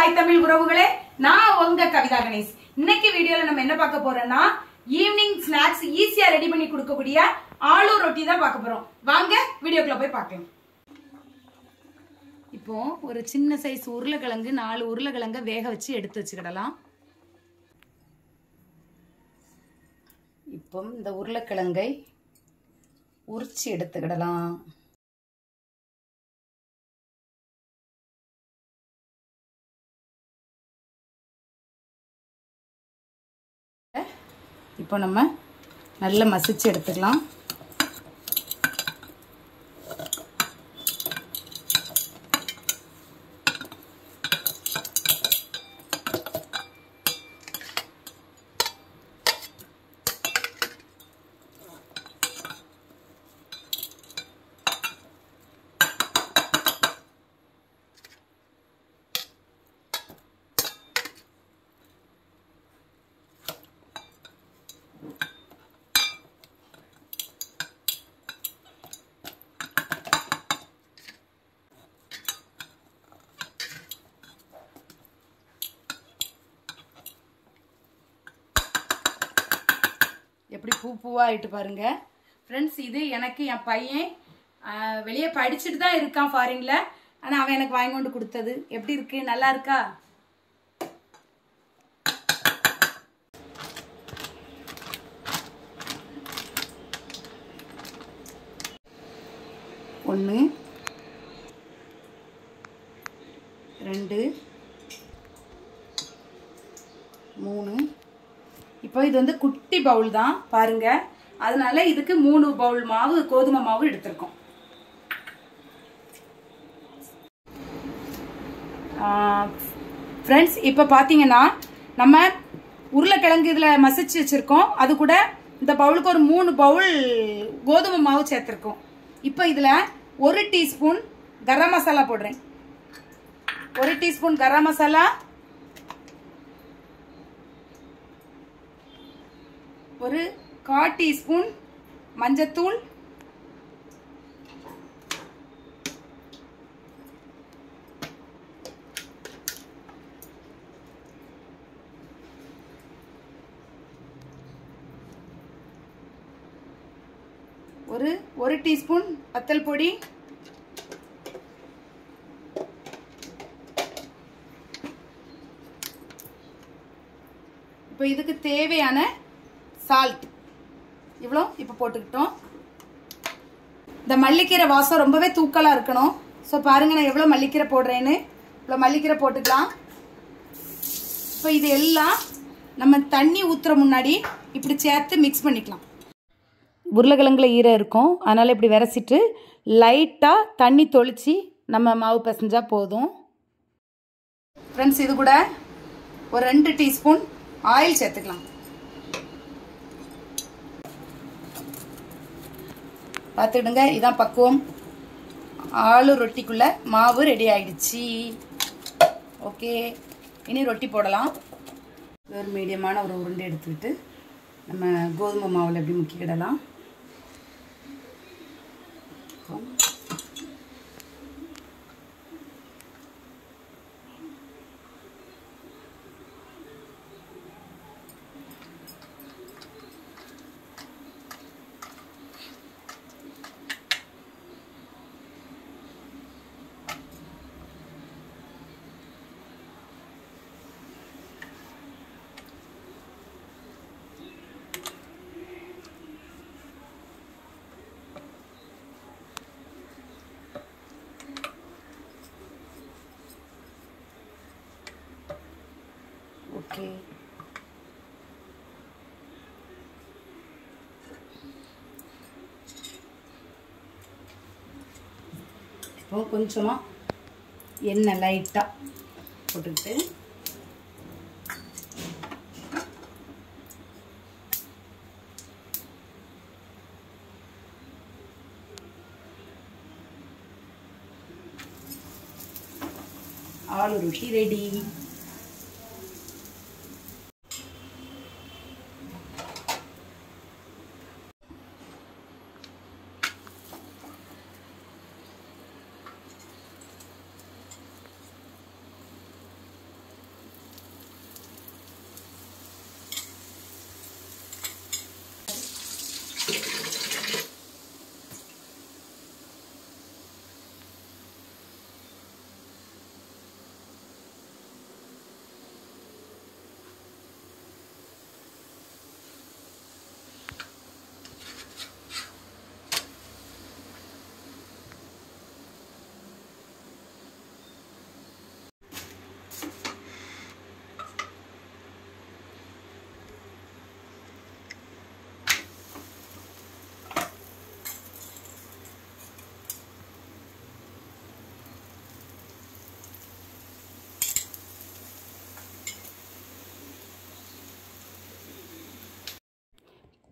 தாய் தமிழ் உறவுகளே நான் உங்க கவிதா கணேஷ் இன்னைக்கு வீடியோல நம்ம என்ன பார்க்க போறோம்னா ஈவினிங் ஸ்நாக்ஸ் ஈஸியா ரெடி பண்ணி கொடுக்கக்கூடிய ஆலு ரொட்டி தான் பார்க்க போறோம் வாங்க வீடியோக்குள்ள போய் பார்க்கலாம் இப்போ ஒரு சின்ன சைஸ் உருளைக்கிழங்கு நாலு உருளைக்கிழங்க வேக வச்சு எடுத்து வச்சுக்கிடலாம் இப்போ இந்த உருளைக்கிழங்கை உரிச்சு எடுத்துக்கிடலாம் இப்போ நம்ம நல்லா மசிச்சு எடுத்துக்கலாம் எப்படி பூ பூவா ஆயிட்டு பாருங்க ஃப்ரெண்ட்ஸ் இது எனக்கு என் பையன் வெளியே படிச்சுட்டு தான் இருக்கான் ஃபாரின்ல ஆனா அவன் எனக்கு வாங்கி கொண்டு கொடுத்தது எப்படி இருக்கு நல்லா இருக்கா ஒன்று ரெண்டு மூணு இப்போ இது வந்து குட்டி பவுல் தான் பாருங்க அதனால இதுக்கு மூணு பவுல் மாவு கோதுமை மாவு எடுத்திருக்கோம் ஃப்ரெண்ட்ஸ் இப்போ பார்த்தீங்கன்னா நம்ம உருளைக்கிழங்கு இதில் மசிச்சு வச்சுருக்கோம் அது கூட இந்த பவுலுக்கு ஒரு மூணு பவுல் கோதுமை மாவு சேர்த்துருக்கோம் இப்போ இதில் ஒரு டீஸ்பூன் கரம் மசாலா போடுறேன் ஒரு டீஸ்பூன் கரம் மசாலா ஒரு கா டீஸ்பூன் மஞ்சத்தூள் ஒரு ஒரு டீஸ்பூன் வத்தல் பொடி இப்போ இதுக்கு தேவையான சால்ட் இவ்வளோ இப்போ போட்டுக்கிட்டோம் இந்த மல்லிக்கீரை வாசம் ரொம்பவே தூக்கலாக இருக்கணும் ஸோ பாருங்க நான் எவ்வளோ மல்லிக்கீரை போடுறேன்னு இவ்வளோ மல்லிக்கீரை போட்டுக்கலாம் இப்போ இது எல்லாம் நம்ம தண்ணி ஊற்றுற முன்னாடி இப்படி சேர்த்து மிக்ஸ் பண்ணிக்கலாம் உருளைக்கிழங்குல ஈரம் இருக்கும் அதனால் இப்படி விரசிட்டு லைட்டாக தண்ணி தொளிச்சு நம்ம மாவு பிசைஞ்சா போதும் ஃப்ரெண்ட்ஸ் இது கூட ஒரு ரெண்டு டீஸ்பூன் ஆயில் சேர்த்துக்கலாம் பார்த்துடுங்க இதான் பக்குவம் ஆளு ரொட்டிக்குள்ள மாவு ரெடி ஆயிடுச்சு ஓகே இனி ரொட்டி போடலாம் ஒரு மீடியமான ஒரு உருண்டை எடுத்துக்கிட்டு நம்ம கோதுமை மாவில் எப்படி முக்கிக்கிடலாம் ஓகே இப்போ கொஞ்சமாக எண்ணெய் லைட்டாக போட்டுக்கிட்டு ஆளு ரொட்டி ரெடி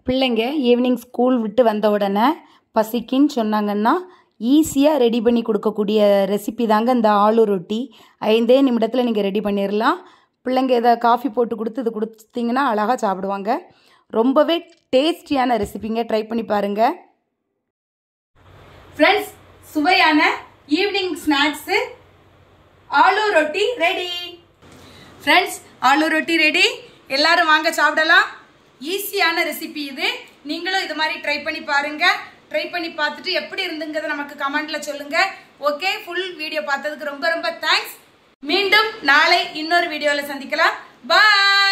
பிள்ளைங்க ஈவினிங் ஸ்கூல் விட்டு வந்த உடனே பசிக்குன்னு சொன்னாங்கன்னா ஈஸியாக ரெடி பண்ணி கொடுக்கக்கூடிய ரெசிபி தாங்க இந்த ஆலு ரொட்டி ஐந்தே நிமிடத்தில் நீங்கள் ரெடி பண்ணிடலாம் பிள்ளைங்க இதை காஃபி போட்டு கொடுத்து இது கொடுத்தீங்கன்னா அழகாக சாப்பிடுவாங்க ரொம்பவே டேஸ்டியான ரெசிபிங்க ட்ரை பண்ணி பாருங்கள் ஃப்ரெண்ட்ஸ் சுவையான ஈவினிங் ஸ்நாக்ஸு ஆலு ரொட்டி ரெடி ஃப்ரெண்ட்ஸ் ஆலு ரொட்டி ரெடி எல்லாரும் வாங்க சாப்பிடலாம் ஈஸியான ரெசிபி இது நீங்களும் இது மாதிரி ட்ரை பண்ணி பாருங்க ட்ரை பண்ணி பார்த்துட்டு எப்படி இருந்துங்கிறத நமக்கு கமெண்ட்ல சொல்லுங்க ஓகே ஃபுல் வீடியோ பார்த்ததுக்கு ரொம்ப ரொம்ப தேங்க்ஸ் மீண்டும் நாளை இன்னொரு வீடியோவில் சந்திக்கலாம் பாய்